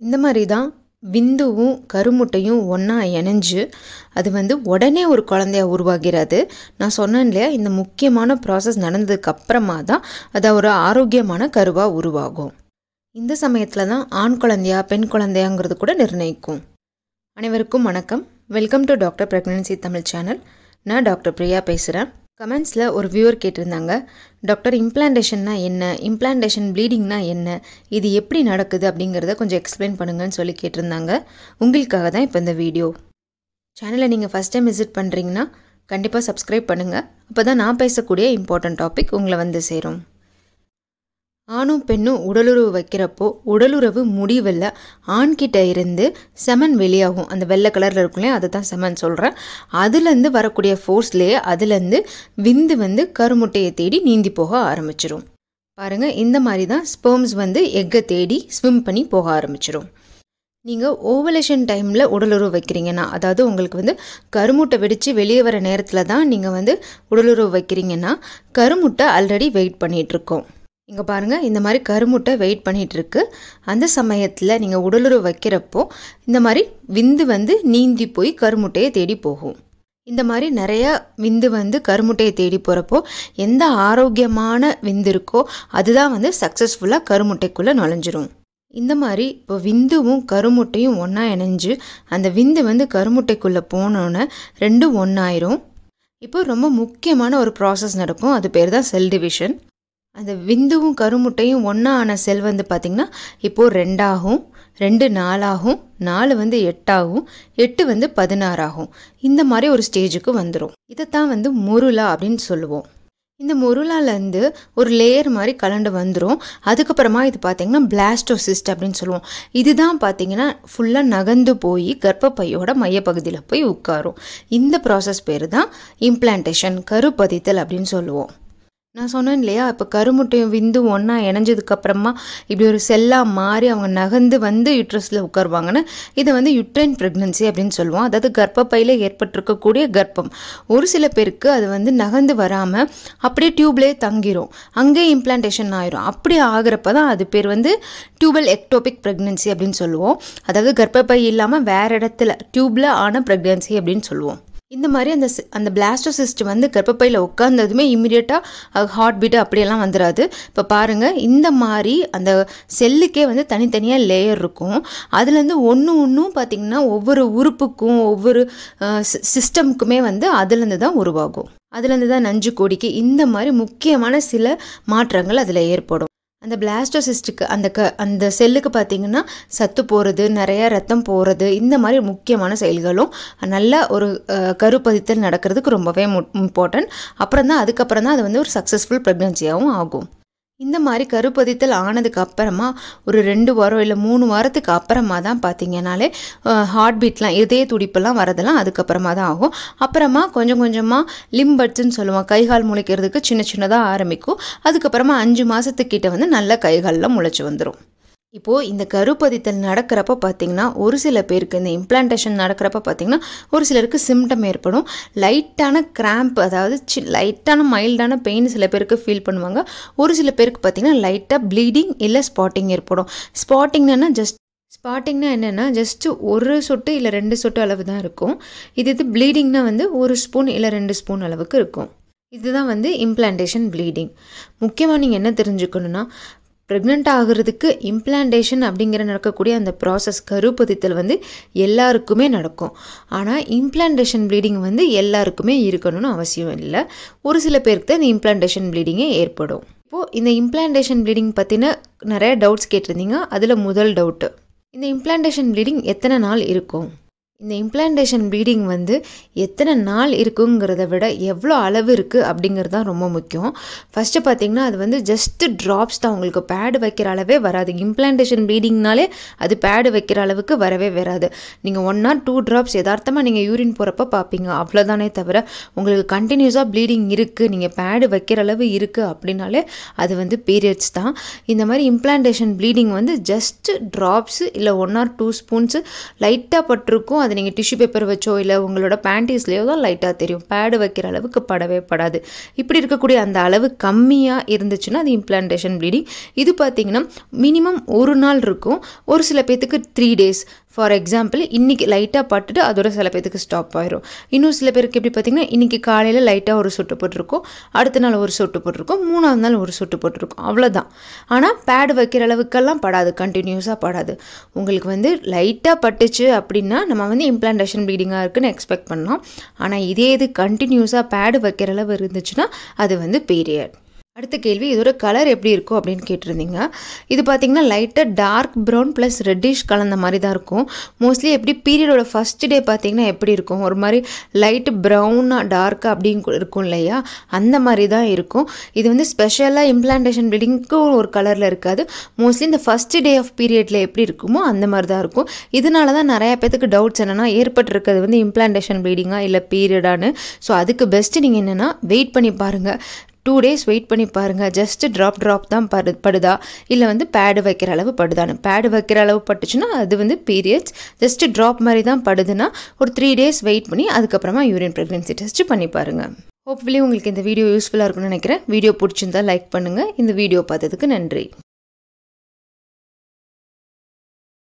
இந்த மாதிரி தான் விந்துவும் கருமுட்டையும் ஒன்றா இணைஞ்சு அது வந்து உடனே ஒரு குழந்தையா உருவாகிறது நான் சொன்னேன் இல்லையா இந்த முக்கியமான ப்ராசஸ் நடந்ததுக்கு அப்புறமா தான் அது ஒரு ஆரோக்கியமான கருவாக உருவாகும் இந்த சமயத்தில் தான் ஆண் குழந்தையா பெண் குழந்தையாங்கிறது கூட நிர்ணயிக்கும் அனைவருக்கும் வணக்கம் welcome to doctor pregnancy Tamil channel நான் டாக்டர் பிரியா பேசுகிறேன் கமெண்ட்ஸில் ஒரு வியூவர் கேட்டிருந்தாங்க டாக்டர் இம்ப்ளான்டேஷன்னா என்ன இம்ப்ளான்டேஷன் ப்ளீடிங்னா என்ன இது எப்படி நடக்குது அப்படிங்கிறத கொஞ்சம் எக்ஸ்பிளைன் பண்ணுங்கன்னு சொல்லி கேட்டிருந்தாங்க உங்களுக்காக தான் இப்போ இந்த வீடியோ சேனலை நீங்கள் ஃபஸ்ட் டைம் விசிட் பண்ணுறீங்கன்னா கண்டிப்பாக சப்ஸ்கிரைப் பண்ணுங்கள் அப்போ தான் நான் பேசக்கூடிய இம்பார்ட்டன்ட் டாபிக் உங்களை வந்து சேரும் ஆணும் பெண்ணும் உடலுறவு வைக்கிறப்போ உடலுறவு முடிவில் ஆண்கிட்ட இருந்து செமன் வெளியாகும் அந்த வெள்ளை கலரில் இருக்கும்லே அதை தான் செமன் சொல்கிறேன் அதுலேருந்து வரக்கூடிய ஃபோர்ஸ்லேயே அதுலேருந்து விந்து வந்து கருமுட்டையை தேடி நீந்தி போக ஆரம்பிச்சிரும் பாருங்கள் இந்த மாதிரி தான் ஸ்பெர்ம்ஸ் வந்து எக்கை தேடி ஸ்விம் பண்ணி போக ஆரம்பிச்சிரும் நீங்கள் ஓவலேஷன் டைமில் உடலுறவு வைக்கிறீங்கன்னா அதாவது உங்களுக்கு வந்து கருமுட்டை வெடித்து வெளியே வர நேரத்தில் தான் நீங்கள் வந்து உடலுறவு வைக்கிறீங்கன்னா கருமுட்டை ஆல்ரெடி வெயிட் பண்ணிகிட்ருக்கோம் இங்கே பாருங்கள் இந்த மாதிரி கருமுட்டை வெயிட் பண்ணிகிட்ருக்கு அந்த சமயத்தில் நீங்கள் உடலுறவு வைக்கிறப்போ இந்த மாதிரி விந்து வந்து நீந்தி போய் கருமுட்டையை தேடி போகும் இந்த மாதிரி நிறையா விந்து வந்து கருமுட்டையை தேடி போகிறப்போ எந்த ஆரோக்கியமான விந்து இருக்கோ அதுதான் வந்து சக்ஸஸ்ஃபுல்லாக கருமுட்டைக்குள்ளே நுழைஞ்சிரும் இந்த மாதிரி இப்போ விந்துவும் கருமுட்டையும் ஒன்றா இணைஞ்சு அந்த விந்து வந்து கருமுட்டைக்குள்ளே போனோன்னே ரெண்டும் ஒன்றாயிரும் இப்போ ரொம்ப முக்கியமான ஒரு ப்ராசஸ் நடக்கும் அது பேர் தான் செல் டிவிஷன் அந்த விந்துவும் கருமுட்டையும் ஒன்றா ஆன செல் வந்து பார்த்திங்கன்னா இப்போது ரெண்டாகும் ரெண்டு நாலாகும் நாலு வந்து எட்டாகும் எட்டு வந்து பதினாறாகும் இந்த மாதிரி ஒரு ஸ்டேஜுக்கு வந்துடும் இதைத்தான் வந்து முருளா அப்படின்னு சொல்லுவோம் இந்த முருளாலேருந்து ஒரு லேயர் மாதிரி கலண்டு வந்துடும் அதுக்கப்புறமா இது பார்த்திங்கன்னா பிளாஸ்டோசிஸ்ட் அப்படின்னு சொல்லுவோம் இதுதான் பார்த்திங்கன்னா ஃபுல்லாக நகர்ந்து போய் கர்ப்பப்பையோட மையப்பகுதியில் போய் உட்காரும் இந்த ப்ராசஸ் பேர் தான் இம்ப்ளான்டேஷன் கருப்பதித்தல் அப்படின்னு சொல்லுவோம் நான் சொன்னேன் இல்லையா இப்போ கருமுட்டையும் விந்து ஒன்றா இணைஞ்சதுக்கப்புறமா இப்படி ஒரு செல்லாக மாறி அவங்க நகர்ந்து வந்து யுட்ரஸில் உட்காருவாங்கன்னு இதை வந்து யுட்ரைன் ப்ரெக்னன்சி அப்படின்னு சொல்லுவோம் அதாவது கர்ப்பப்பையில் ஏற்பட்டிருக்கக்கூடிய கர்ப்பம் ஒரு சில பேருக்கு அது வந்து நகர்ந்து வராமல் அப்படியே டியூப்லேயே தங்கிரும் அங்கே இம்ப்ளான்டேஷன் ஆயிரும் அப்படி ஆகிறப்ப தான் அது பேர் வந்து டியூபல் எக்டோபிக் ப்ரெக்னன்சி அப்படின்னு சொல்லுவோம் அதாவது கர்ப்பப்பை இல்லாமல் வேறு இடத்துல டியூப்பில் ஆன ப்ரெக்னன்சி அப்படின்னு சொல்லுவோம் இந்த மாதிரி அந்த அந்த பிளாஸ்டோசிஸ்ட் வந்து கர்ப்பப்பையில் உட்காந்ததுமே இமீடியட்டாக ஹார்ட் பீட்டு அப்படியெல்லாம் வந்துடாது இப்போ பாருங்கள் இந்த மாதிரி அந்த செல்லுக்கே வந்து தனித்தனியாக லேயர் இருக்கும் அதுலேருந்து ஒன்று ஒன்றும் பார்த்திங்கன்னா ஒவ்வொரு உறுப்புக்கும் ஒவ்வொரு சிஸ்டமுக்குமே வந்து அதுலேருந்து தான் உருவாகும் அதுலேருந்து தான் நஞ்சு கொடிக்கு இந்த மாதிரி முக்கியமான சில மாற்றங்கள் அதில் ஏற்படும் அந்த பிளாஸ்டோசிஸ்ட்டுக்கு அந்த க அந்த செல்லுக்கு பார்த்திங்கன்னா சத்து போகிறது நிறையா ரத்தம் போகிறது இந்த மாதிரி முக்கியமான செயல்களும் நல்ல ஒரு கருப்பதித்தல் நடக்கிறதுக்கு ரொம்பவே இம்பார்ட்டன்ட் அப்புறம் தான் அதுக்கப்புறம் தான் அது வந்து ஒரு சக்ஸஸ்ஃபுல் ப்ரெக்னன்சியாகவும் ஆகும் இந்த மாதிரி கருப்பதித்தல் ஆனதுக்கு அப்புறமா ஒரு ரெண்டு வாரம் இல்லை மூணு வாரத்துக்கு அப்புறமா தான் பார்த்தீங்கனாலே ஹார்ட் பீட்லாம் இதய துடிப்பெல்லாம் வரதெல்லாம் அதுக்கப்புறமா தான் ஆகும் அப்புறமா கொஞ்சம் கொஞ்சமாக லிம்பட்ஸ்ன்னு சொல்லுவோம் கைகால் முளைக்கிறதுக்கு சின்ன சின்னதாக ஆரம்பிக்கும் அதுக்கப்புறமா அஞ்சு மாதத்துக்கிட்ட வந்து நல்ல கைகாலில் முளைச்சி வந்துடும் இப்போது இந்த கருப்பதித்தல் நடக்கிறப்ப பார்த்திங்கன்னா ஒரு சில பேருக்கு இந்த இம்ப்ளான்டேஷன் நடக்கிறப்ப பார்த்திங்கன்னா ஒரு சிலருக்கு சிம்டம் ஏற்படும் லைட்டான கிராம்ப் அதாவது சி லைட்டான மைல்டான பெயின் சில பேருக்கு ஃபீல் பண்ணுவாங்க ஒரு சில பேருக்கு பார்த்திங்கன்னா லைட்டாக ப்ளீடிங் இல்லை ஸ்பாட்டிங் ஏற்படும் ஸ்பாட்டிங்னா ஜஸ்ட் ஸ்பாட்டிங்னா என்னென்னா ஜஸ்ட்டு ஒரு சொட்டு இல்லை ரெண்டு சொட்டு அளவு தான் இருக்கும் இது இது ப்ளீடிங்னா வந்து ஒரு ஸ்பூன் இல்லை ரெண்டு ஸ்பூன் அளவுக்கு இருக்கும் இதுதான் வந்து இம்ப்ளான்டேஷன் ப்ளீடிங் முக்கியமாக நீங்கள் என்ன தெரிஞ்சுக்கணுன்னா ப்ரெக்னென்ட் ஆகிறதுக்கு இம்ப்ளான்டேஷன் அப்படிங்கிற நடக்கக்கூடிய அந்த ப்ராசஸ் கருப்பதித்தல் வந்து எல்லாருக்குமே நடக்கும் ஆனால் இம்ப்ளான்டேஷன் ப்ளீடிங் வந்து எல்லாருக்குமே இருக்கணும்னு அவசியம் இல்லை ஒரு சில பேருக்கு தான் இந்த இம்ப்ளான்டேஷன் ப்ளீடிங்கே ஏற்படும் இப்போது இந்த இம்ப்ளான்டேஷன் ப்ளீடிங் பற்றின நிறைய டவுட்ஸ் கேட்டிருந்தீங்க அதில் முதல் டவுட்டு இந்த இம்ப்ளான்டேஷன் ப்ளீடிங் எத்தனை நாள் இருக்கும் இந்த இம்ப்ளான்டேஷன் ப்ளீடிங் வந்து எத்தனை நாள் இருக்குங்கிறத விட எவ்வளோ அளவு இருக்குது அப்படிங்கிறது தான் ரொம்ப முக்கியம் ஃபஸ்ட்டு பார்த்திங்கன்னா அது வந்து ஜஸ்ட்டு ட்ராப்ஸ் தான் உங்களுக்கு பேடு வைக்கிற அளவே வராது இம்ப்ளான்டேஷன் ப்ளீடிங்னாலே அது பேடு வைக்கிற அளவுக்கு வரவே வராது நீங்கள் ஒன் ஆர் டூ ட்ராப்ஸ் யதார்த்தமாக நீங்கள் யூரின் போகிறப்ப பார்ப்பீங்க அவ்வளோதானே தவிர உங்களுக்கு கண்டினியூஸாக ப்ளீடிங் இருக்குது நீங்கள் பேடு வைக்கிற அளவு இருக்குது அப்படின்னாலே அது வந்து பீரியட்ஸ் தான் இந்த மாதிரி இம்ப்ளான்டேஷன் ப்ளீடிங் வந்து ஜஸ்ட்டு ட்ராப்ஸு இல்லை ஒன் ஆர் டூ ஸ்பூன்ஸு லைட்டாக பட்டிருக்கும் அது அதை நீங்கள் டிஷ்யூ பேப்பர் வச்சோ இல்லை உங்களோட பேண்டீஸ்லேயோ தான் லைட்டாக தெரியும் பேடு வைக்கிற அளவுக்கு படவே படாது இப்படி இருக்கக்கூடிய அந்த அளவு கம்மியாக இருந்துச்சுன்னா அது இம்ப்ளான்டேஷன் ப்ளீடிங் இது பார்த்தீங்கன்னா மினிமம் ஒரு நாள் இருக்கும் ஒரு சில பேத்துக்கு த்ரீ டேஸ் ஃபார் எக்ஸாம்பிள் இன்றைக்கி லைட்டாக பட்டுட்டு அதோட சில பேத்துக்கு ஸ்டாப் ஆயிரும் இன்னும் சில பேருக்கு எப்படி பார்த்தீங்கன்னா இன்றைக்கி காலையில் லைட்டாக ஒரு சொட்டு போட்டிருக்கோம் அடுத்த நாள் ஒரு சொட்டு போட்டிருக்கோம் மூணாவது நாள் ஒரு சொட்டு போட்டிருக்கோம் அவ்வளோதான் ஆனால் பேடு வைக்கிற அளவுக்கெல்லாம் படாது கண்டினியூஸாக படாது உங்களுக்கு வந்து லைட்டாக பட்டுச்சு அப்படின்னா நம்ம வந்து இம்ப்ளான்டேஷன் ப்ளீடிங்காக இருக்குன்னு எக்ஸ்பெக்ட் பண்ணலாம் ஆனால் இதே இது கண்டினியூஸாக பேடு வைக்கிற அளவு இருந்துச்சுன்னா அது வந்து பீரியட் அடுத்த கேள்வி இதோட கலர் எப்படி இருக்கும் அப்படின்னு கேட்டிருந்தீங்க இது பார்த்தீங்கன்னா லைட்டாக டார்க் ப்ரௌன் ப்ளஸ் ரெட்டிஷ் கலந்த மாதிரி தான் இருக்கும் மோஸ்ட்லி எப்படி பீரியடோட ஃபஸ்ட் டே பார்த்தீங்கன்னா எப்படி இருக்கும் ஒரு மாதிரி லைட் ப்ரௌனாக டார்க்காக அப்படின்னு இருக்கும் இல்லையா அந்த மாதிரி தான் இருக்கும் இது வந்து ஸ்பெஷலாக இம்ப்ளான்டேஷன் ப்ளீடிங்க்கு ஒரு கலரில் இருக்காது மோஸ்ட்லி இந்த ஃபஸ்ட் டே ஆஃப் பீரியடில் எப்படி இருக்குமோ அந்த மாதிரி தான் இருக்கும் இதனால தான் நிறையா பேத்துக்கு டவுட்ஸ் என்னென்னா ஏற்பட்டிருக்கிறது வந்து இம்ப்ளான்டேஷன் ப்ளீடிங்காக இல்லை பீரியடானு ஸோ அதுக்கு பெஸ்ட்டு நீங்கள் என்னென்னா வெயிட் பண்ணி பாருங்கள் டூ டேஸ் வெயிட் பண்ணி பாருங்கள் ஜஸ்ட்டு ட்ராப் ட்ராப் தான் படு படுதா இல்லை வந்து பேடு வைக்கிற அளவு படுதான்னு பேடு வைக்கிற அளவு பட்டுச்சுன்னா அது வந்து பீரியட்ஸ் ஜஸ்ட்டு ட்ராப் மாதிரி தான் படுதுன்னா ஒரு த்ரீ டேஸ் வெயிட் பண்ணி அதுக்கப்புறமா யூரின் ப்ரெக்னென்சி டெஸ்ட் பண்ணி பாருங்கள் ஹோப்ஃபுல்லி உங்களுக்கு இந்த வீடியோ யூஸ்ஃபுல்லாக இருக்கும்னு நினைக்கிறேன் வீடியோ பிடிச்சிருந்தா லைக் பண்ணுங்கள் இந்த வீடியோ பார்த்ததுக்கு நன்றி